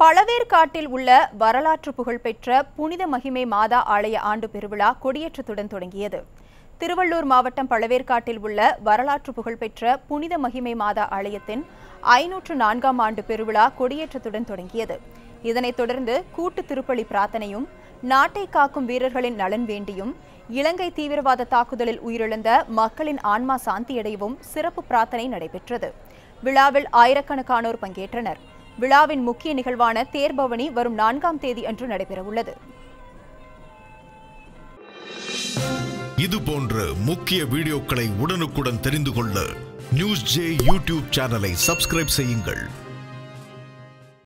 பழவேற்காட்டில் உள்ள வரலாற்று புகழ்பெற்ற புனித மகிமை மாதா ஆலய ஆண்டு பெருவிழா கொடியேற்றத்துடன் தொடங்கியது திருவள்ளூர் மாவட்டம் பழவேற்காட்டில் உள்ள வரலாற்று புகழ்பெற்ற புனித மகிமை மாதா ஆலயத்தின் ஐநூற்று நான்காம் ஆண்டு பெருவிழா கொடியேற்றத்துடன் தொடங்கியது இதனைத் தொடர்ந்து கூட்டு திருப்பலி பிரார்த்தனையும் நாட்டை காக்கும் வீரர்களின் நலன் வேண்டியும் இலங்கை தீவிரவாத தாக்குதலில் உயிரிழந்த மக்களின் ஆன்மா சாந்தியடையவும் சிறப்பு பிரார்த்தனை நடைபெற்றது விழாவில் ஆயிரக்கணக்கானோர் பங்கேற்றனர் விழாவின் முக்கிய நிகழ்வான தேர்பவனி வரும் நான்காம் தேதி அன்று நடைபெறவுள்ளது இது போன்ற முக்கிய வீடியோக்களை உடனுக்குடன் தெரிந்து கொள்ள நியூஸ் ஜே யூடியூப் சேனலை சப்ஸ்கிரைப் செய்யுங்கள்